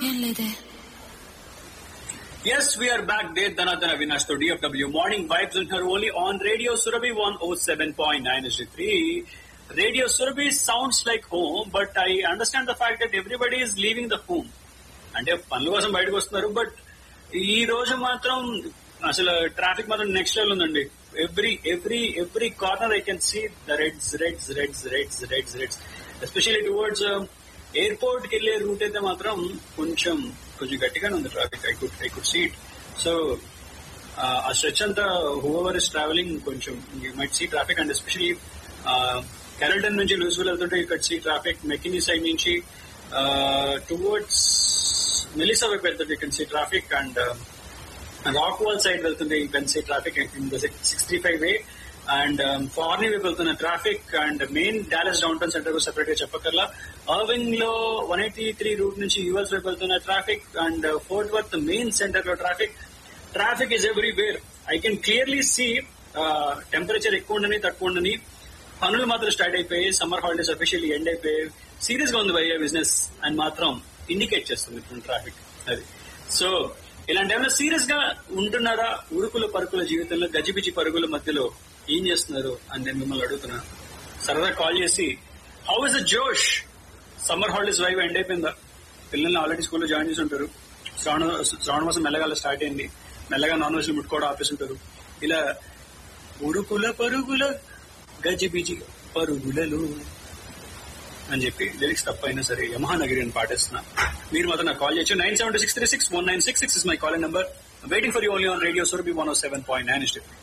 ఏం లేదే Yes, we are back. Dev Dhanadhana Vinash to DFW Morning Vibes in her only on Radio Surabhi 107.9 is3. Radio Surabhi sounds like home, but I understand the fact that everybody is leaving the home. అంటే పనుల కోసం బయటకు వస్తున్నారు but ఈ రోజు మాత్రం అసలు traffic మాత్రం నెక్స్ట్ లెవెల్ ఉందండి every every every corner I can see the reds reds reds reds reds reds especially towards airport కి వెళ్లే రూట్ అయితే మాత్రం కొంచెం కొంచెం గట్టిగానే ఉంది traffic I could I could seat so a stretch అంతా హూవర్ ఇస్ ట్రావెలింగ్ కొంచెం might see traffic and especially Carrollton నుంచి లూజ్వల్ వెళ్తుంటే ఇక్కడ సీ ట్రాఫిక్ మెకినీ సైడ్ నుంచి టువర్డ్స్ మెలిసా వైపు వెళ్తుంటే ఇక్కడ see traffic and rock Rockwall side వెళ్తుంది you can see traffic in the sixty five way and Forney వైపు వెళ్తున్న traffic and main Dallas downtown center separate గా చెప్పకల్లా Irving లో వన్ ఎయిటీ త్రీ రూట్ నుంచి యూఎస్ వైపు వెళ్తున్న traffic and Fort Worth main center లో traffic traffic is everywhere I can clearly see temperature ఎక్కువ ఉండని తక్కువ ఉండని పనులు మాత్రం స్టార్ట్ అయిపోయి సమ్మర్ హాలిడేస్ అఫీషియల్లీ ఎండ్ అయిపోయి సీరియస్ గా ఉంది భయ్య బిజినెస్ అని మాత్రం ఇండికేట్ చేస్తుంది ఇప్పుడు ట్రాఫిక్ అది సో ఇలాంటి ఏమైనా సీరియస్ గా ఉంటున్నారా ఉరుకుల పరుకుల జీవితంలో గజిబిజి పరుగుల మధ్యలో ఏం చేస్తున్నారు అని నేను మిమ్మల్ని అడుగుతున్నా సరదా కాల్ చేసి హౌ ఇస్ ద జోష్ సమ్మర్ హాలిడేస్ వైవ్ ఎండ్ అయిపోయిందా పిల్లల్ని ఆల్రెడీ స్కూల్లో జాయిన్ చేసి ఉంటారు శ్రావణ శ్రావణ మాసం మెల్లగా అలా స్టార్ట్ అయింది మెల్లగా నాన్ వెజ్ ముట్టుకోవడం ఆపేసి ఉంటారు ఇలా ఉరుకుల పరుగుల గజిబిజి పరుగులలో అని చెప్పి లిరిక్స్ తప్పైనా సరే యమహానగిరి అని పాటిస్తున్నా మీరు మాత్రం నాకు కాల్ చేయొచ్చు nine seven six three six one nine six six is my call number waiting for you only on radio Surabhi one seven point nine